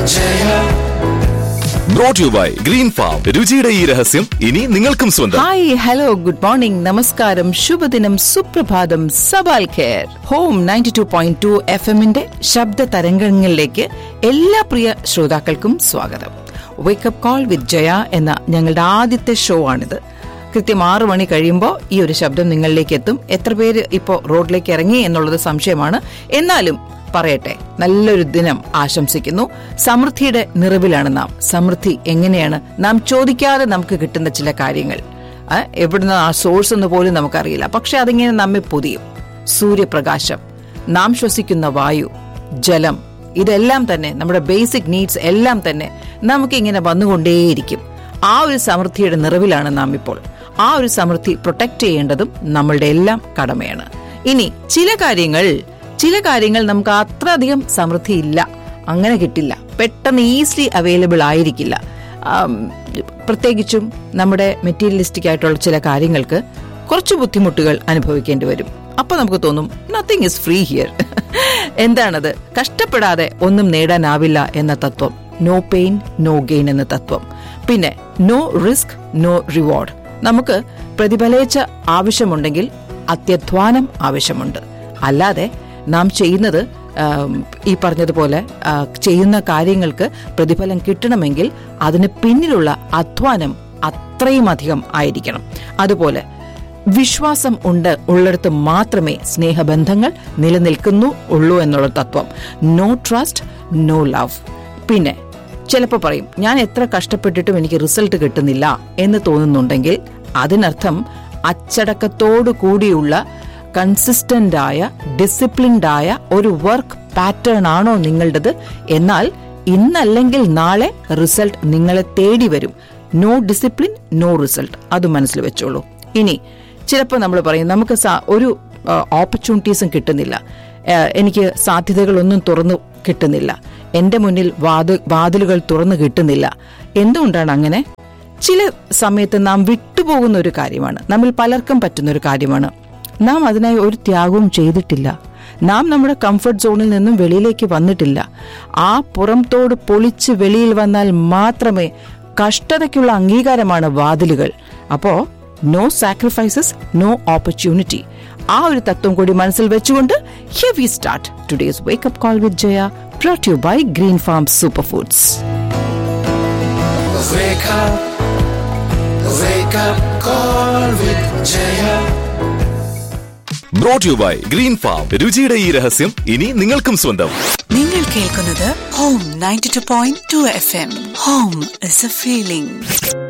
Jaya. Brought you by green farm രുചിയുടെ ഈ രഹസ്യം ഇനി നിങ്ങൾക്കും സ്വന്തം ഹായ് ഹലോ ഗുഡ് മോർണിംഗ് നമസ്കാരം ശുഭദിനം സുപ്രഭാതം സബാൽ care home ninety two point two F എമ്മിന്റെ ശബ്ദ തരംഗങ്ങളിലേക്ക് എല്ലാ പ്രിയ ശ്രോതാക്കൾക്കും സ്വാഗതം വേക്കപ്പ് കോൾ വിത്ത് ജയ എന്ന ഞങ്ങളുടെ ആദ്യത്തെ ഷോ ആണിത് കൃത്യം ആറു മണി കഴിയുമ്പോൾ ഈ ഒരു ശബ്ദം നിങ്ങളിലേക്ക് എത്തും എത്ര പേര് ഇപ്പോൾ റോഡിലേക്ക് ഇറങ്ങി എന്നുള്ളത് സംശയമാണ് എന്നാലും പറയട്ടെ നല്ലൊരു ദിനം ആശംസിക്കുന്നു സമൃദ്ധിയുടെ നിറവിലാണ് നാം സമൃദ്ധി എങ്ങനെയാണ് നാം ചോദിക്കാതെ നമുക്ക് കിട്ടുന്ന ചില കാര്യങ്ങൾ ആ, എവിടുന്ന് ആ സോഴ്സ് എന്ന് പോലും നമുക്കറിയില്ല പക്ഷെ അതിങ്ങനെ നമ്മെ പൊതിയും സൂര്യപ്രകാശം നാം ശ്വസിക്കുന്ന വായു ജലം ഇതെല്ലാം തന്നെ നമ്മുടെ ബേസിക് നീഡ്സ് എല്ലാം തന്നെ നമുക്കിങ്ങനെ വന്നുകൊണ്ടേയിരിക്കും ആ ഒരു സമൃദ്ധിയുടെ നിറവിലാണ് നാം ഇപ്പോൾ ആ ഒരു സമൃദ്ധി പ്രൊട്ടക്ട് ചെയ്യേണ്ടതും നമ്മളുടെ എല്ലാം കടമയാണ് ഇനി ചില കാര്യങ്ങൾ ചില കാര്യങ്ങൾ നമുക്ക് അത്ര അധികം സമൃദ്ധി ഇല്ല അങ്ങനെ കിട്ടില്ല പെട്ടെന്ന് ഈസിലി അവൈലബിൾ ആയിരിക്കില്ല ആം, പ്രത്യേകിച്ചും നമ്മുടെ മെറ്റീരിയലിസ്റ്റിക് ആയിട്ടുള്ള ചില കാര്യങ്ങൾക്ക് കുറച്ച് ബുദ്ധിമുട്ടുകൾ അനുഭവിക്കേണ്ടി വരും അപ്പൊ നമുക്ക് തോന്നും നത്തിങ് ഇസ് ഫ്രീ ഹിയർ എന്താണത് കഷ്ടപ്പെടാതെ ഒന്നും നേടാനാവില്ല എന്ന തത്വം നോ പെയിൻ നോ ഗെയിൻ എന്ന തത്വം പിന്നെ നോ റിസ്ക് നോ റിവാർഡ് നമുക്ക് പ്രതിഫലേച്ച ആവശ്യമുണ്ടെങ്കിൽ അത്യധ്വാനം ആവശ്യമുണ്ട് അല്ലാതെ നാം ചെയ്യുന്നത് ആം, ഈ പറഞ്ഞതുപോലെ ആ, ചെയ്യുന്ന കാര്യങ്ങൾക്ക് പ്രതിഫലം കിട്ടണമെങ്കിൽ അതിന് പിന്നിലുള്ള അധ്വാനം അത്രയും അധികം ആയിരിക്കണം അതുപോലെ വിശ്വാസം ഉണ്ട് ഉള്ളിടത്ത് മാത്രമേ സ്നേഹബന്ധങ്ങൾ നിലനിൽക്കുന്നു ഉള്ളൂ എന്നുള്ള തത്വം നോ ട്രസ്റ്റ് നോ ലവ് പിന്നെ ചിലപ്പോൾ പറയും ഞാൻ എത്ര കഷ്ടപ്പെട്ടിട്ടും എനിക്ക് റിസൾട്ട് കിട്ടുന്നില്ല എന്ന് തോന്നുന്നുണ്ടെങ്കിൽ അതിനർത്ഥം അച്ചടക്കത്തോടു കൂടിയുള്ള കൺസിസ്റ്റന്റ് ആയ ഡിസിപ്ലിൻഡ് ആയ ഒരു വർക്ക് പാറ്റേൺ ആണോ നിങ്ങളുടേത് എന്നാൽ ഇന്നല്ലെങ്കിൽ നാളെ റിസൾട്ട് നിങ്ങളെ തേടി വരും നോ ഡിസിപ്ലിൻ നോ റിസൾട്ട് അത് മനസ്സിൽ വെച്ചോളൂ ഇനി ചിലപ്പോൾ നമ്മൾ പറയും നമുക്ക് സ- ഒരു ഓപ്പർച്യൂണിറ്റീസും കിട്ടുന്നില്ല ആ, എനിക്ക് സാധ്യതകളൊന്നും തുറന്നു കിട്ടുന്നില്ല എന്റെ മുന്നിൽ വാത് വാതിലുകൾ തുറന്നു കിട്ടുന്നില്ല എന്തുകൊണ്ടാണ് അങ്ങനെ ചില സമയത്ത് നാം വിട്ടുപോകുന്ന ഒരു കാര്യമാണ് നമ്മിൽ പലർക്കും പറ്റുന്ന ഒരു കാര്യമാണ് നാം അതിനായി ഒരു ത്യാഗവും ചെയ്തിട്ടില്ല നാം നമ്മുടെ കംഫർട്ട് സോണിൽ നിന്നും വെളിയിലേക്ക് വന്നിട്ടില്ല ആ പുറംതോട് പൊളിച്ച് വെളിയിൽ വന്നാൽ മാത്രമേ കഷ്ടതയ്ക്കുള്ള അംഗീകാരമാണ് വാതിലുകൾ അപ്പോ നോ സാക്രിഫൈസസ് നോ ഓപ്പർച്യൂണിറ്റി ആ ഒരു തത്വം കൂടി മനസ്സിൽ വെച്ചുകൊണ്ട് here we start today's wake up call with Jaya brought you by green farm super foods Wake up, wake up, call with Jaya. Brought you by green farm രുചിയുടെ ഈ രഹസ്യം ഇനി നിങ്ങൾക്കും സ്വന്തം നിങ്ങൾ കേൾക്കുന്നത് home ninety two point two F M home is a feeling